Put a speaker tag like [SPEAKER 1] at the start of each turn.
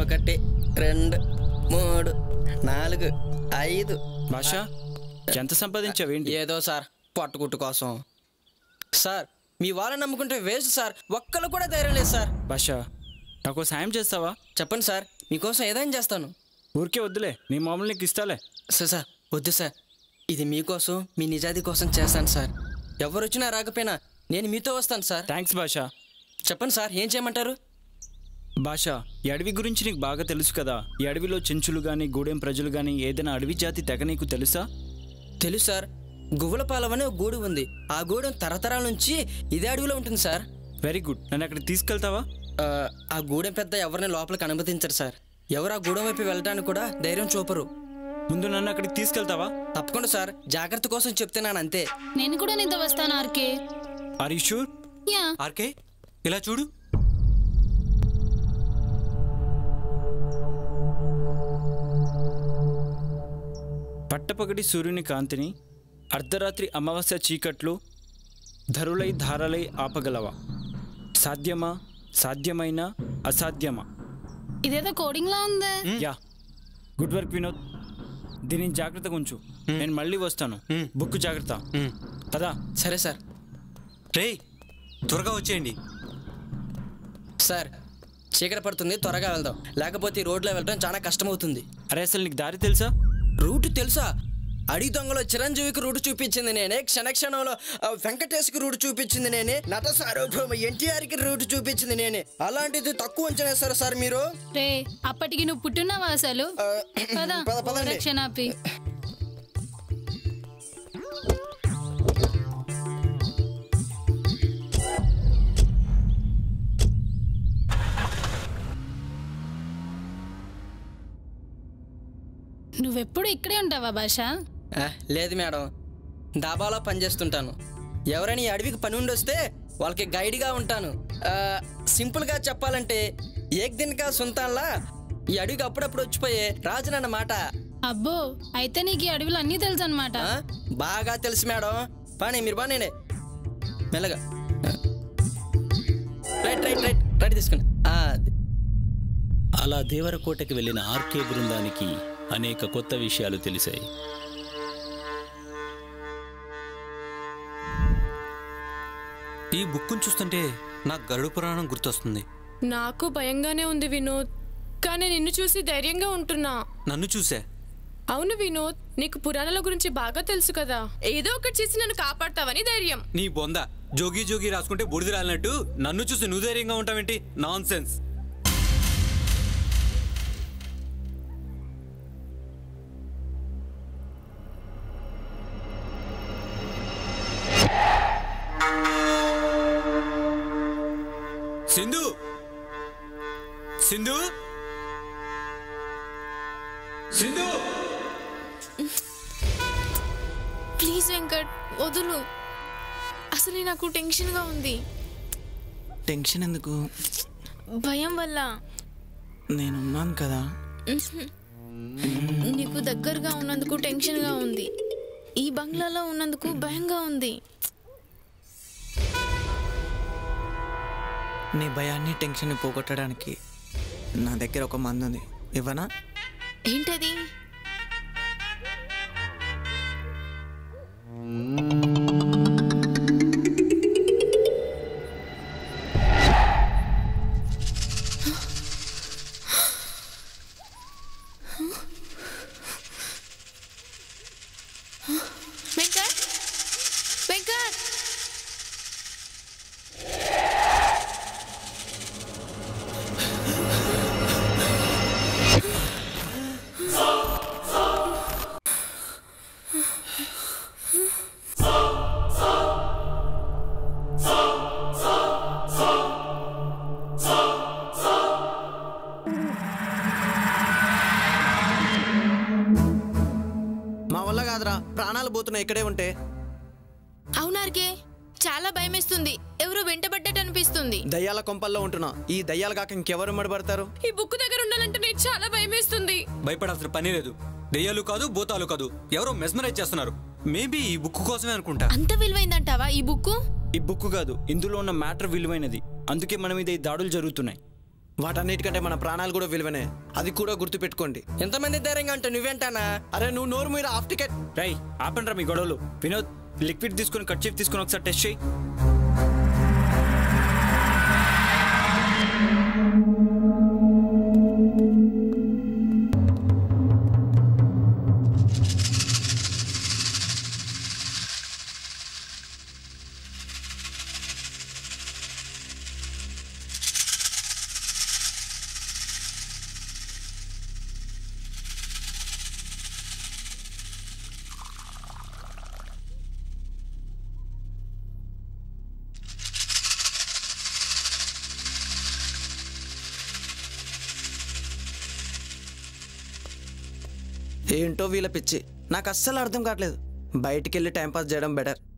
[SPEAKER 1] ఒకటి రెండు మూడు నాలుగు ఐదు
[SPEAKER 2] భాష ఎంత సంపాదించావేంటి
[SPEAKER 1] ఏదో సార్ పట్టుకుట్టు కోసం సార్ మీ వాళ్ళని నమ్ముకుంటే వేస్ట్ సార్ ఒక్కళ్ళు కూడా ధైర్యం లేదు సార్
[SPEAKER 2] భాష నాకు సాయం చేస్తావా
[SPEAKER 1] చెప్పండి సార్ మీకోసం ఏదైనా చేస్తాను
[SPEAKER 2] ఊరికే వద్దులే నీ మామూలు నీకు ఇస్తాలే
[SPEAKER 1] సార్ సార్ వద్దు సార్ ఇది మీకోసం మీ నిజాది కోసం చేస్తాను సార్ ఎవరు వచ్చినా రాకపోయినా నేను మీతో వస్తాను సార్
[SPEAKER 2] థ్యాంక్స్ భాష
[SPEAKER 1] చెప్పండి సార్ ఏం చేయమంటారు
[SPEAKER 2] భాష ఈ అడవి గురించి నీకు బాగా తెలుసు కదా ఈ అడవిలో చెంచులు కానీ గూడెం ప్రజలు కానీ ఏదైనా అడవి జాతి తెగ నీకు తెలుసా
[SPEAKER 1] తెలుసు సార్ గువ్వలపాలెం అనే ఒక గూడు ఉంది ఆ గూడెం తరతరాల నుంచి ఇదే అడవిలో ఉంటుంది సార్
[SPEAKER 2] వెరీ గుడ్ నన్ను అక్కడికి తీసుకెళ్తావా
[SPEAKER 1] ఆ, ఆ గూడెం పెద్ద ఎవరిని లోపలికి అనుమతించరు సార్ ఎవరు ఆ గూడెం వైపు వెళ్ళడానికి కూడా ధైర్యం చూపరు
[SPEAKER 2] ముందు నన్ను అక్కడికి తీసుకెళ్తావా
[SPEAKER 1] తప్పకుండా సార్ జాగ్రత్త కోసం చెప్తున్నాను అంతే
[SPEAKER 3] నేను కూడా నీతో వస్తాను RK
[SPEAKER 2] are you sure
[SPEAKER 3] yeah
[SPEAKER 4] RK ఇలా చూడు
[SPEAKER 2] పట్టపగటి సూర్యుని కాంతిని అర్ధరాత్రి అమావాస్య చీకట్లు ధరులై ధారలై ఆపగలవా సాధ్యమా సాధ్యమైన అసాధ్యమా
[SPEAKER 3] ఇదేదో కోడింగ్ లా ఉంది
[SPEAKER 2] యా గుడ్ వర్క్ వినోద్ దీనిని జాగ్రత్తగా ఉంచు నేను మళ్ళీ వస్తాను బుక్ జాగ్రత్త పదా
[SPEAKER 1] సరే సార్
[SPEAKER 4] రేయ్ త్వరగా వచ్చేయండి
[SPEAKER 1] సార్ చీకటి పడుతుంది త్వరగా వెళ్దాం లేకపోతే ఈ రోడ్లో వెళ్ళడం చాలా కష్టమవుతుంది
[SPEAKER 2] అరే అసలు నీకు దారి తెలుసా
[SPEAKER 1] రూట్ తెలుసా అడవి దొంగలో చిరంజీవికి రూట్ చూపించింది నేనే క్షణక్షణంలో ఆ, వెంకటేష్కి రూట్ చూపించింది నేనే నట సార్వభౌమ ఎన్టీఆర్కి రూట్ చూపించింది నేనే అలాంటిది తక్కువ అంచనా వేస్తారు సార్ మీరు
[SPEAKER 3] రే అప్పటికి నువ్వు పుట్టున్నావా అసలు
[SPEAKER 1] ఆ,
[SPEAKER 3] పద
[SPEAKER 1] పద, పదండి.
[SPEAKER 3] రక్షణాపి నువ్వెప్పుడు ఇక్కడే ఉంటావా భాష
[SPEAKER 1] ఆ, లేదు మేడం డాబాలో పనిచేస్తుంటాను ఎవరైనా ఈ అడవికి పని ఉండొస్తే వాళ్ళకి గైడ్గా ఉంటాను ఆ, సింపుల్గా చెప్పాలంటే ఏక్ దినకా సుంతాన్లా ఈ అడవికి అప్పుడప్పుడు వచ్చిపోయే రాజునన్నమాట
[SPEAKER 3] అబ్బో అయితే నీకు ఈ అడవిలో అన్నీ తెలుసు అనమాట
[SPEAKER 1] ఆ, బాగా తెలుసు మేడం పని మీరు బాగానే మెల్లగా ఆ. రైట్ రైట్ రైట్ రైట్ తీసుకోండి ఆ, అది.
[SPEAKER 5] అలా దేవరకోటకి వెళ్ళిన ఆర్కే బృందానికి అనేక కొత్త విషయాలు తెలిసాయి
[SPEAKER 4] ఈ బుక్కును చూస్తుంటే నాకు గరుడు పురాణం గుర్తొస్తుంది
[SPEAKER 6] నాకు భయంగానే ఉంది వినోద్ కానీ నిన్ను చూసి ధైర్యంగా ఉంటున్నా
[SPEAKER 4] నన్ను చూసే
[SPEAKER 6] అవును వినోద్ నీకు పురాణాల గురించి బాగా తెలుసు కదా ఏదో ఒకటి చేసి నన్ను కాపాడతావని ధైర్యం
[SPEAKER 4] నీ బొంద జోగి జోగి రాసుకుంటే బుడిది రాలినట్టు నన్ను చూసి నువ్వు ధైర్యంగా ఉంటావేంటి nonsense Sindhu Sindhu Sindhu
[SPEAKER 6] please Venkat వదులు అసలు నాకు టెన్షన్గా ఉంది
[SPEAKER 7] టెన్షన్ ఎందుకు
[SPEAKER 6] భయం వల్ల
[SPEAKER 7] నేనున్నాను కదా
[SPEAKER 6] నీకు దగ్గరగా ఉన్నందుకు టెన్షన్గా ఉంది ఈ బంగ్లాలో ఉన్నందుకు భయంగా ఉంది
[SPEAKER 7] నీ భయాన్ని టెన్షన్ పోగొట్టడానికి నా దగ్గర ఒక మందు ఉంది ఇవ్వనా
[SPEAKER 6] ఏంటది వెంకట్ వెంకట్
[SPEAKER 7] మా వల్ల కాదురా ప్రాణాలు పోతున్నాయి ఇక్కడే ఉంటే
[SPEAKER 6] అవునార్కే చాలా భయమేస్తుంది ఎవరో వెంటబడ్డట్టు అనిపిస్తుంది
[SPEAKER 7] దయ్యాల కొంపల్లో ఉంటున్నా ఈ దయ్యాలు కాక ఇంకెవరు మడబడతారు
[SPEAKER 6] ఈ బుక్ దగ్గర ఉండాలంటే నాకు చాలా భయమేస్తుంది
[SPEAKER 4] భయపడాల్సిన పని లేదు దెయ్యాలు కాదు భూతాలు కాదు ఎవరో మెస్మరైజ్ చేస్తున్నారు మేబీ ఈ బుక్ కోసమే అనుకుంటా
[SPEAKER 6] అంత విలువైందంటావా ఈ బుక్
[SPEAKER 2] ఈ బుక్ కాదు ఇందులో ఉన్న మ్యాటర్ విలువైనది అందుకే మన మీద ఈ దాడులు జరుగుతున్నాయి
[SPEAKER 7] వాటన్నిటికంటే మన ప్రాణాలు కూడా విలువనే అది కూడా గుర్తుపెట్టుకోండి
[SPEAKER 1] ఎంతమంది ధైర్యంగా అంటే నువ్వేంటానా
[SPEAKER 7] అరే నువ్వు నోరు మీరు హాఫ్ టికెట్
[SPEAKER 2] రై ఆపండ్రా మీ గొడవలు వినోద్ లిక్విడ్ తీసుకొని కట్ తీసుకొని ఒకసారి టెస్ట్ చేయి
[SPEAKER 7] ఏంటో వీళ్ళ పిచ్చి నాకు అస్సలు అర్థం కావట్లేదు బయటికి వెళ్ళి టైంపాస్ చేయడం బెటర్